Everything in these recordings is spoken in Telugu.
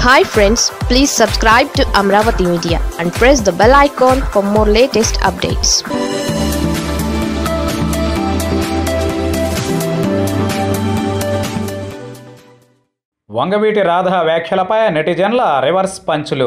hi friends please subscribe to Amaravati media and press the bell icon for more latest updates Vangaveeti Radha వ్యాఖ్యలపై నెటిజన్ల రివర్స్ పంచులు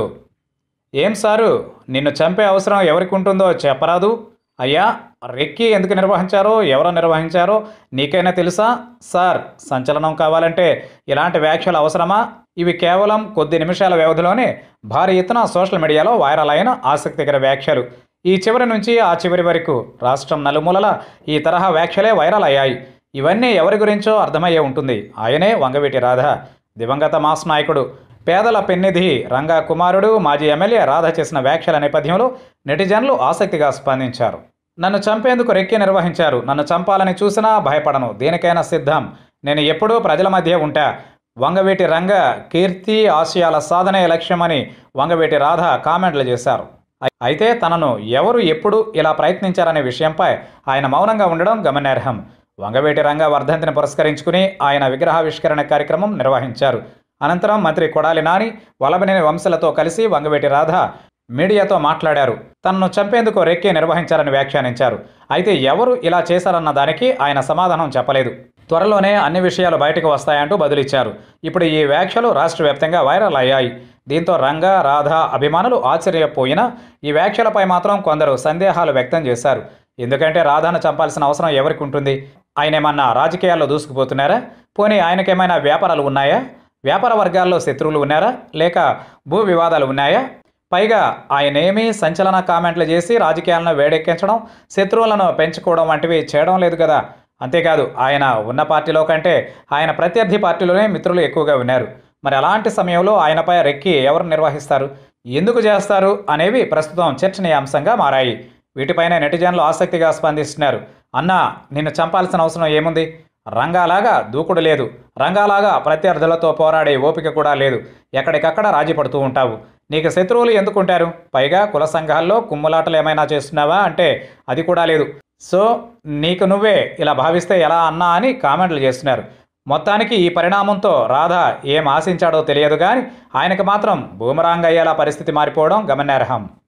ఏం సారు నిన్ను చంపే అవసరం ఎవరికి ఉంటుందో చెప్పరాదు అయ్యా రెక్కి ఎందుకు నిర్వహించారో ఎవరు నిర్వహించారో నీకైనా తెలుసా సార్ సంచలనం కావాలంటే ఇలాంటి వ్యాఖ్యలు అవసరమా ఇవి కేవలం కొద్ది నిమిషాల వ్యవధిలోనే భారీ ఎత్తున సోషల్ మీడియాలో వైరల్ అయిన ఆసక్తికర వ్యాఖ్యలు ఈ చివరి నుంచి ఆ చివరి వరకు రాష్ట్రం నలుమూలల ఈ తరహా వ్యాఖ్యలే వైరల్ అయ్యాయి ఇవన్నీ ఎవరి గురించో అర్థమయ్యే ఉంటుంది ఆయనే వంగవీటి రాధ దివంగత మాస్ నాయకుడు పేదల పెన్నిధి రంగా కుమారుడు మాజీ ఎమ్మెల్యే రాధ చేసిన వ్యాఖ్యల నేపథ్యంలో నెటిజన్లు ఆసక్తిగా స్పందించారు నన్ను చంపేందుకు రెక్కి నిర్వహించారు నన్ను చంపాలని చూసినా భయపడను దేనికైనా సిద్ధం నేను ఎప్పుడూ ప్రజల మధ్య ఉంటా వంగవీటి రంగ కీర్తి ఆశయాల సాధనే లక్ష్యమని వంగవీటి రాధ కామెంట్లు చేశారు అయి- అయితే తనను ఎవరు ఎప్పుడు ఇలా ప్రయత్నించారనే విషయంపై ఆయన మౌనంగా ఉండడం గమనార్హం వంగవీటి రంగ వర్ధంతిని పురస్కరించుకుని ఆయన విగ్రహావిష్కరణ కార్యక్రమం నిర్వహించారు అనంతరం మంత్రి కొడాలి నాని వలబనేని వంశలతో కలిసి వంగవీటి రాధ మీడియాతో మాట్లాడారు తనను చంపేందుకు రెక్కి నిర్వహించారని వ్యాఖ్యానించారు అయితే ఎవరు ఇలా చేశారన్న దానికి ఆయన సమాధానం చెప్పలేదు త్వరలోనే అన్ని విషయాలు బయటకు వస్తాయంటూ బదులిచ్చారు ఇప్పుడు ఈ వ్యాఖ్యలు రాష్ట్ర వ్యాప్తంగా వైరల్ అయ్యాయి దీంతో రంగ రాధ అభిమానులు ఆశ్చర్యపోయినా ఈ వ్యాఖ్యలపై మాత్రం కొందరు సందేహాలు వ్యక్తం చేశారు ఎందుకంటే రాధాను చంపాల్సిన అవసరం ఎవరికి ఉంటుంది ఆయన ఏమన్నా రాజకీయాల్లో దూసుకుపోతున్నారా పోనీ ఆయనకేమైనా వ్యాపారాలు ఉన్నాయా వ్యాపార వర్గాల్లో శత్రువులు ఉన్నారా లేక భూ వివాదాలు ఉన్నాయా పైగా ఆయనేమీ సంచలన కామెంట్లు చేసి రాజకీయాలను వేడెక్కించడం శత్రువులను పెంచుకోవడం వంటివి చేయడం లేదు కదా అంతేకాదు ఆయన ఉన్న పార్టీలో కంటే ఆయన ప్రత్యర్థి పార్టీలోనే మిత్రులు ఎక్కువగా ఉన్నారు మరి అలాంటి సమయంలో ఆయనపై రెక్కి ఎవరు నిర్వహిస్తారు ఎందుకు చేస్తారు అనేవి ప్రస్తుతం చర్చనీయాంశంగా మారాయి వీటిపైన నెటిజన్లు ఆసక్తిగా స్పందిస్తున్నారు అన్నా నిన్ను చంపాల్సిన అవసరం ఏముంది రంగాలాగా దూకుడు లేదు రంగాలాగా ప్రత్యర్థులతో పోరాడే ఓపిక కూడా లేదు ఎక్కడికక్కడ రాజీ పడుతూ ఉంటావు నీకు శత్రువులు ఎందుకుంటారు పైగా కుల సంఘాల్లో కుమ్ములాటలు ఏమైనా చేస్తున్నావా అంటే అది కూడా లేదు సో నీకు నువ్వే ఇలా భావిస్తే ఎలా అన్నా అని కామెంట్లు చేస్తున్నారు మొత్తానికి ఈ పరిణామంతో రాధ ఏం ఆశించాడో తెలియదు కానీ ఆయనకు మాత్రం బూమరాంగ్ అయ్యేలా పరిస్థితి మారిపోవడం గమనార్హం